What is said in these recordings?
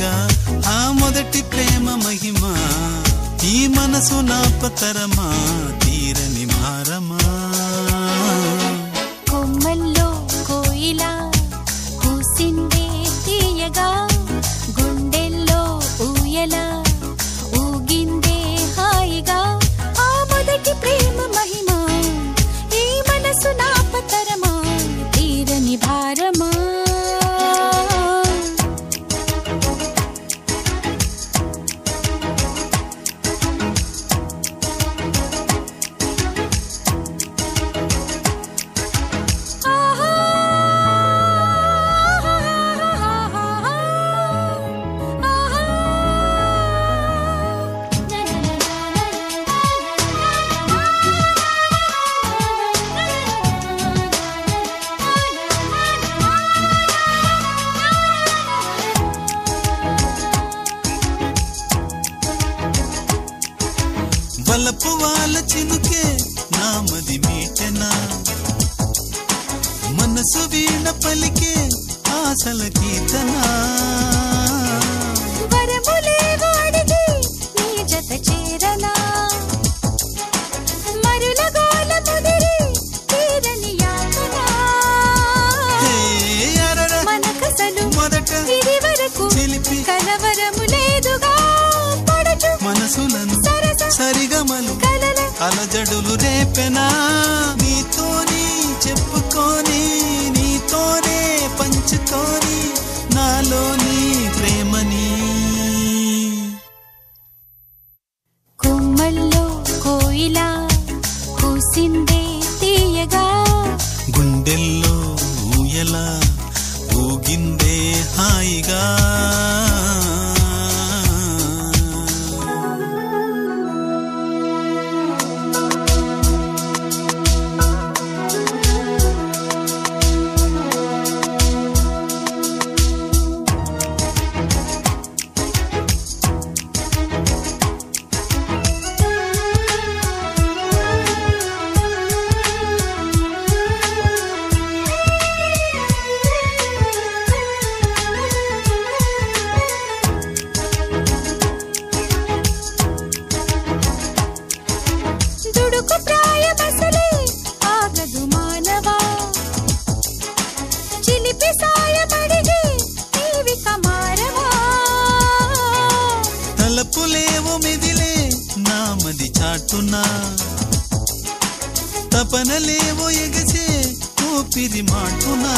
తీయగా ఆ మొదటి ప్రేమ మహిమ ఈ మనసు నాపతరమా తీరని భారమా కొమ్మల్లో కోయిలా కూసిందే తీయగా గుండెల్లో ఊయల ఊగిందే హాయిగా ఆ మొదటి ప్రేమ మహిమ ఈ మనసు నాపతరమా తీరని భారమా వలపు వాళ్ళ చినుకే నామది మీటెనా మనసు వీణ పలికే ఆశల కీర్తనా వరములేవో అడిగి నీ జత చేరనా మరుల గోల ముదిరి తీరని యాతన హే అరర మనకసలు మొదట ఇది వరకు చిలిపి కలవరము లేదుగా పడచు మనసులను సరస సరిగమలు కలల అలజడులు రేపెనా నీతోని చెప్పుకొని నీతోనే పంచుకొని నాలోని ప్రేమని కొమ్మల్లో కోయిలా కూసిందే తీయగా గుండెల్లో ఊయల ఊగిందే హాయిగా దుడుకు ప్రాయమసలే ఆగదు మానవా చిలిపి సాయమడిగి నీవి కమారవా తలపులేవు మిదిలే నామది చాటునా తపనలేవో ఎగసే ఊపిరి మాటునా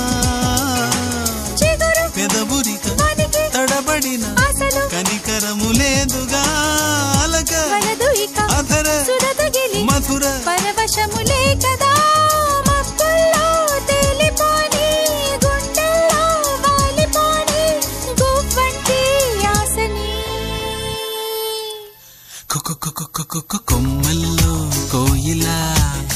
చిగురు పెదబురిక వనికి తడబడిన అసలు కనికరము లేదుగా అలక వలదు ఇక అధర సురతగిలి మధుర పరవశములే కదా మబ్బుల్లో తేలిపోని గుండెల్లో వాలిపోని గువ్వంటి ఆసని కొ- కొ- కొ- కొ- కొ- కొ- కొమ్మల్లో కోయిలా